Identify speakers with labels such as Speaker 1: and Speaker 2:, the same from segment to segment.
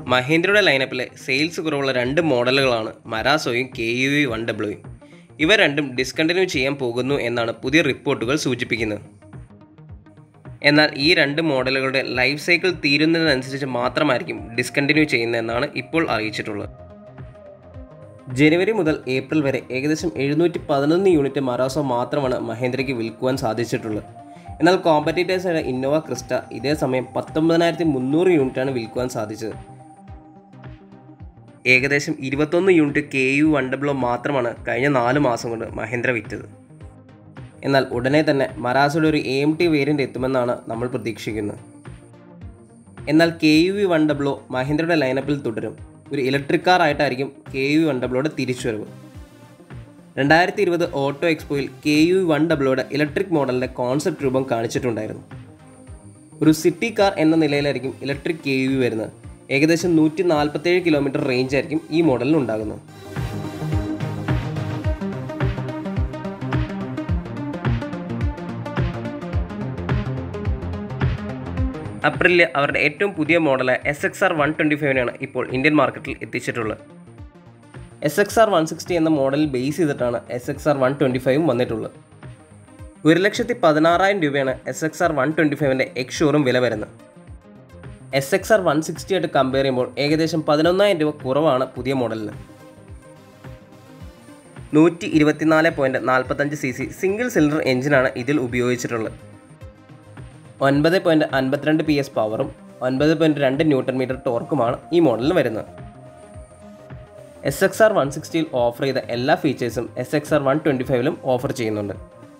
Speaker 1: മഹീന്ദ്രയുടെ ലൈനപ്പിലെ sales കുറവുള്ള രണ്ട് മോഡലുകളാണ് മരാസോയും കെ യു വി വൺ ഡബ്ല്യൂയും ഇവ രണ്ടും ഡിസ്കണ്ടിന്യൂ ചെയ്യാൻ പോകുന്നു എന്നാണ് പുതിയ റിപ്പോർട്ടുകൾ സൂചിപ്പിക്കുന്നത് എന്നാൽ ഈ രണ്ട് മോഡലുകളുടെ ലൈഫ് സൈക്കിൾ തീരുന്നതിനനുസരിച്ച് മാത്രമായിരിക്കും ഡിസ്കണ്ടിന്യൂ ചെയ്യുന്നതെന്നാണ് ഇപ്പോൾ അറിയിച്ചിട്ടുള്ളത് ജനുവരി മുതൽ ഏപ്രിൽ വരെ ഏകദേശം എഴുന്നൂറ്റി പതിനൊന്ന് യൂണിറ്റ് മറാസോ മാത്രമാണ് മഹേന്ദ്രയ്ക്ക് വിൽക്കുവാൻ സാധിച്ചിട്ടുള്ളത് എന്നാൽ കോമ്പറ്റീറ്റേഴ്സായ ഇന്നോവ ക്രിസ്റ്റ ഇതേ സമയം പത്തൊമ്പതിനായിരത്തി മുന്നൂറ് യൂണിറ്റാണ് വിൽക്കുവാൻ സാധിച്ചത് ഏകദേശം ഇരുപത്തൊന്ന് unit K U one W മാത്രമാണ് കഴിഞ്ഞ നാല് മാസം കൊണ്ട് മഹേന്ദ്ര വിറ്റത് എന്നാൽ ഉടനെ തന്നെ മറാസോയുടെ ഒരു എ എം ടി വേരിയൻ്റ് എത്തുമെന്നാണ് നമ്മൾ പ്രതീക്ഷിക്കുന്നത് എന്നാൽ K U V one W മഹീന്ദ്രയുടെ ലൈനപ്പിൽ തുടരും ഒരു ഇലക്ട്രിക് കാർ ആയിട്ടായിരിക്കും കെ യു വൺ ഡബ്ല്യൂടെ തിരിച്ചുവരവ് രണ്ടായിരത്തി ഇരുപത് ഓട്ടോ എക്സ്പോയിൽ കെ യു വൺ ഡബ്ല്യൂടെ ഇലക്ട്രിക് മോഡലിൻ്റെ കോൺസെപ്റ്റ് രൂപം കാണിച്ചിട്ടുണ്ടായിരുന്നു ഒരു സിറ്റി കാർ എന്ന നിലയിലായിരിക്കും ഇലക്ട്രിക് കെ യു വരുന്നത് ഏകദേശം നൂറ്റി നാൽപ്പത്തേഴ് കിലോമീറ്റർ റേഞ്ച് ആയിരിക്കും ഈ മോഡലിൽ ഉണ്ടാകുന്നത് അപ്രിലിൽ അവരുടെ ഏറ്റവും പുതിയ മോഡലായ S X R one twenty ഫൈവിനാണ് ഇപ്പോൾ ഇന്ത്യൻ മാർക്കറ്റിൽ എത്തിച്ചിട്ടുള്ളത് S X R one sixty എന്ന മോഡലിൽ ബേസ് ചെയ്തിട്ടാണ് S X R one twenty ഫൈവും വന്നിട്ടുള്ളത് ഒരു ലക്ഷത്തി പതിനാറായിരം രൂപയാണ് S X R one twenty ഫൈവിൻ്റെ എക്സ് ഷോറും വില വരുന്നത് S X R one sixty ആയിട്ട് കമ്പയർ ചെയ്യുമ്പോൾ ഏകദേശം പതിനൊന്നായിരം രൂപ കുറവാണ് പുതിയ മോഡലിന് നൂറ്റി ഇരുപത്തിനാല് പോയിൻറ്റ് നാൽപ്പത്തഞ്ച് സി സി സിംഗിൾ സിലിണ്ടർ എഞ്ചിനാണ് ഇതിൽ ഉപയോഗിച്ചിട്ടുള്ളത് ഒൻപത് പോയിൻറ്റ് അൻപത്തിരണ്ട് പി എസ് പവറും ഒൻപത് പോയിൻറ്റ് രണ്ട് ന്യൂട്ടൺ മീറ്റർ ടോർക്കുമാണ് ഈ മോഡലിന് വരുന്നത് എസ് എക്സ് ആർ വൺ സിക്സ്റ്റിയിൽ ഓഫർ ചെയ്ത എല്ലാ ഫീച്ചേഴ്സും S X R one twenty ഫൈവിലും ഓഫർ ചെയ്യുന്നുണ്ട്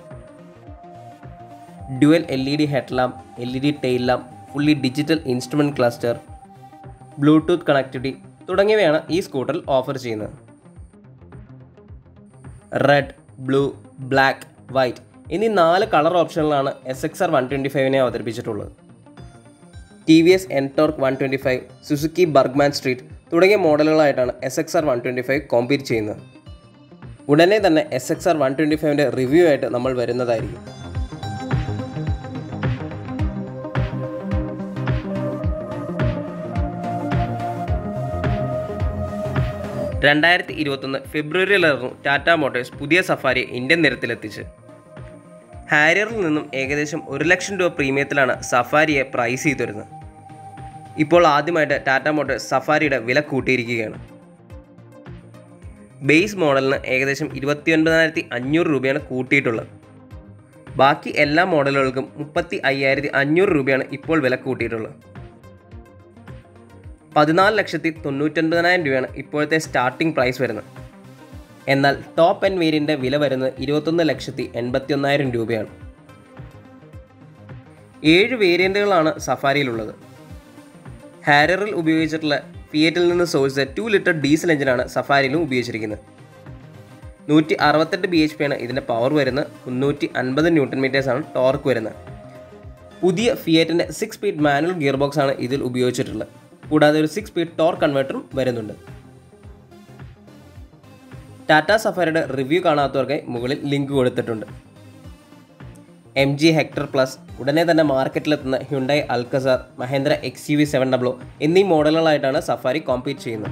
Speaker 1: dual L E D head lamp L E D tail lamp fully digital instrument cluster Bluetooth connectivity തുടങ്ങിയവയാണ് ഈ സ്കൂട്ടറിൽ ഓഫർ ചെയ്യുന്നത് റെഡ് ബ്ലൂ ബ്ലാക്ക് വൈറ്റ് എന്നീ നാല് കളർ ഓപ്ഷനുകളാണ് S X R one twenty ഫൈവിനെ അവതരിപ്പിച്ചിട്ടുള്ളത് T V S Ntorq one twenty five Suzuki Burgman Street തുടങ്ങിയ മോഡലുകളായിട്ടാണ് S X R one twenty five compete ചെയ്യുന്നത് ഉടനെ തന്നെ S X R one twenty ഫൈവിൻ്റെ റിവ്യൂ ആയിട്ട് നമ്മൾ വരുന്നതായിരിക്കും രണ്ടായിരത്തി ഇരുപത്തൊന്ന് ഫെബ്രുവരിയിലായിരുന്നു ടാറ്റ മോട്ടോഴ്സ് പുതിയ സഫാരി ഇന്ത്യൻ നിരത്തിലെത്തിച്ച് ഹാരിയറിൽ നിന്നും ഏകദേശം ഒരു ലക്ഷം രൂപ പ്രീമിയത്തിലാണ് സഫാരിയെ പ്രൈസ് ചെയ്തു വരുന്നത് ഇപ്പോൾ ആദ്യമായിട്ട് ടാറ്റ മോട്ടോഴ്സ് സഫാരിയുടെ വില കൂട്ടിയിരിക്കുകയാണ് ബേസ് മോഡലിന് ഏകദേശം ഇരുപത്തി ഒൻപതിനായിരത്തി അഞ്ഞൂറ് രൂപയാണ് കൂട്ടിയിട്ടുള്ളത് ബാക്കി എല്ലാ മോഡലുകൾക്കും മുപ്പത്തി അയ്യായിരത്തി അഞ്ഞൂറ് രൂപയാണ് ഇപ്പോൾ വില കൂട്ടിയിട്ടുള്ളത് പതിനാല് ലക്ഷത്തി തൊണ്ണൂറ്റൊൻപതിനായിരം രൂപയാണ് ഇപ്പോഴത്തെ സ്റ്റാർട്ടിംഗ് പ്രൈസ് വരുന്നത് എന്നാൽ ടോപ്പ് എൻ വേരിയൻ്റെ വില വരുന്നത് ഇരുപത്തൊന്ന് ലക്ഷത്തി എൺപത്തി ഒന്നായിരം രൂപയാണ് ഏഴ് വേരിയൻറ്റുകളാണ് സഫാരിയിലുള്ളത് ഹാരറിൽ ഉപയോഗിച്ചിട്ടുള്ള ഫിയറ്റിൽ നിന്ന് സോഴ്സ് ടു ലിറ്റർ ഡീസൽ എഞ്ചിനാണ് സഫാരിയിലും ഉപയോഗിച്ചിരിക്കുന്നത് നൂറ്റി അറുപത്തെട്ട് ബി എച്ച് പി ആണ് ഇതിൻ്റെ പവർ വരുന്നത് മുന്നൂറ്റി അൻപത് ന്യൂട്ടൺ മീറ്റേഴ്സാണ് ടോർക്ക് വരുന്നത് പുതിയ ഫിയറ്റിൻ്റെ six speed manual gear box ആണ് ഇതിൽ ഉപയോഗിച്ചിട്ടുള്ളത് കൂടാതെ ഒരു സിക്സ് സ്പീഡ് ടോർ കൺവേർട്ടറും വരുന്നുണ്ട് ടാറ്റ സഫാരിയുടെ റിവ്യൂ കാണാത്തവർക്കായി മുകളിൽ ലിങ്ക് കൊടുത്തിട്ടുണ്ട് എം ജി ഹെക്ടർ പ്ലസ് ഉടനെ തന്നെ മാർക്കറ്റിലെത്തുന്ന Hyundai Alcazar Mahindra X U V seven double o എന്നീ മോഡലുകളായിട്ടാണ് സഫാരി കോമ്പീറ്റ് ചെയ്യുന്നത്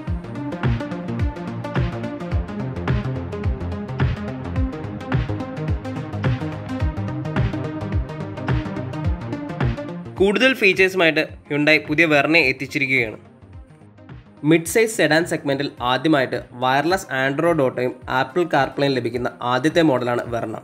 Speaker 1: കൂടുതൽ ഫീച്ചേഴ്സുമായിട്ട് ഹ്യുണ്ടായി പുതിയ വെർണെ എത്തിച്ചിരിക്കുകയാണ് മിഡ് സൈസ് സെഡാൻ സെഗ്മെൻറ്റിൽ ആദ്യമായിട്ട് വയർലെസ് ആൻഡ്രോയിഡ് ഓട്ടോയും ആപ്പിൾ കാർപ്ലെയും ലഭിക്കുന്ന ആദ്യത്തെ മോഡലാണ് Verna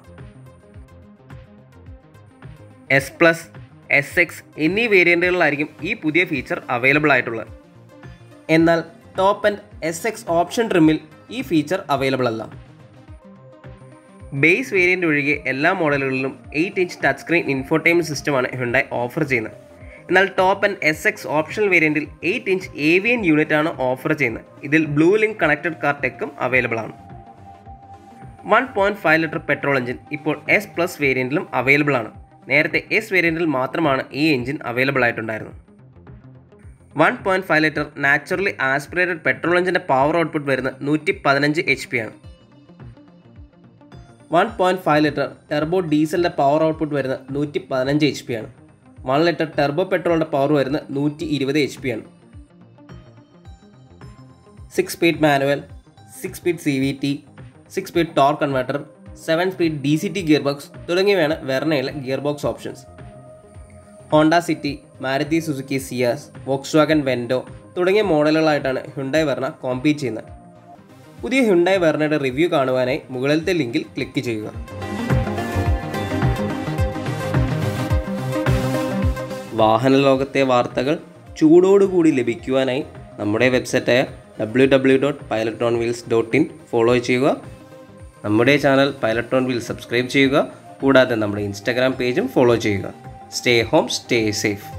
Speaker 1: S plus S X എന്നീ വേരിയൻറ്റുകളിലായിരിക്കും ഈ പുതിയ ഫീച്ചർ അവൈലബിൾ ആയിട്ടുള്ളത് എന്നാൽ top and S X option ട്രിമ്മിൽ ഈ ഫീച്ചർ അവൈലബിൾ അല്ല ബേസ് വേരിയൻ്റ് ഒഴികെ എല്ലാ മോഡലുകളിലും eight inch touch screen infotainment സിസ്റ്റമാണ് ഹ്യുണ്ടായി ഓഫർ ചെയ്യുന്നത് എന്നാൽ top and S X optional വേരിയൻറ്റിൽ എയ്റ്റ് ഇഞ്ച് ഏവിയൻ യൂണിറ്റ് ആണ് ഓഫർ ചെയ്യുന്നത് ഇതിൽ ബ്ലൂ ലിങ്ക് കണക്റ്റഡ് കാർ ടെക്കും അവൈലബിൾ ആണ് one point five litre petrol engine ഇപ്പോൾ എസ് പ്ലസ് വേരിയൻറ്റിലും അവൈലബിൾ ആണ് നേരത്തെ എസ് വേരിയൻറ്റിൽ മാത്രമാണ് ഈ എഞ്ചിൻ അവൈലബിൾ ആയിട്ടുണ്ടായിരുന്നത് one point five litre naturally aspirated petrol എഞ്ചിൻ്റെ പവർ ഔട്ട്പുട്ട് വരുന്നത് നൂറ്റി പതിനഞ്ച് എച്ച് പി ആണ് one point five litre turbo ഡീസലിൻ്റെ പവർ ഔട്ട്പുട്ട് വരുന്നത് നൂറ്റി പതിനഞ്ച് എച്ച് പി ആണ് വൺ ലിറ്റർ ടെർബോ പെട്രോളിൻ്റെ പവർ വരുന്നത് നൂറ്റി ഇരുപത് എച്ച് പി ആണ് six speed manual six speed C V T six speed torque converter seven speed D C T gear box തുടങ്ങിയവയാണ് വെർണയിലെ gear box options Honda City Maruti Suzuki Ciaz Volkswagen Vento തുടങ്ങിയ മോഡലുകളായിട്ടാണ് Hyundai Verna compete ചെയ്യുന്നത് പുതിയ Hyundai വെർണയുടെ review കാണുവാനായി മുകളിലത്തെ ലിങ്കിൽ click ചെയ്യുക വാഹന ലോകത്തെ വാർത്തകൾ ചൂടോടുകൂടി ലഭിക്കുവാനായി നമ്മുടെ വെബ്സൈറ്റായ W W dot pilot on wheels dot in follow ചെയ്യുക നമ്മുടെ channel pilot on wheel subscribe ചെയ്യുക കൂടാതെ നമ്മുടെ ഇൻസ്റ്റാഗ്രാം പേജും ഫോളോ ചെയ്യുക സ്റ്റേ ഹോം സ്റ്റേ സേഫ്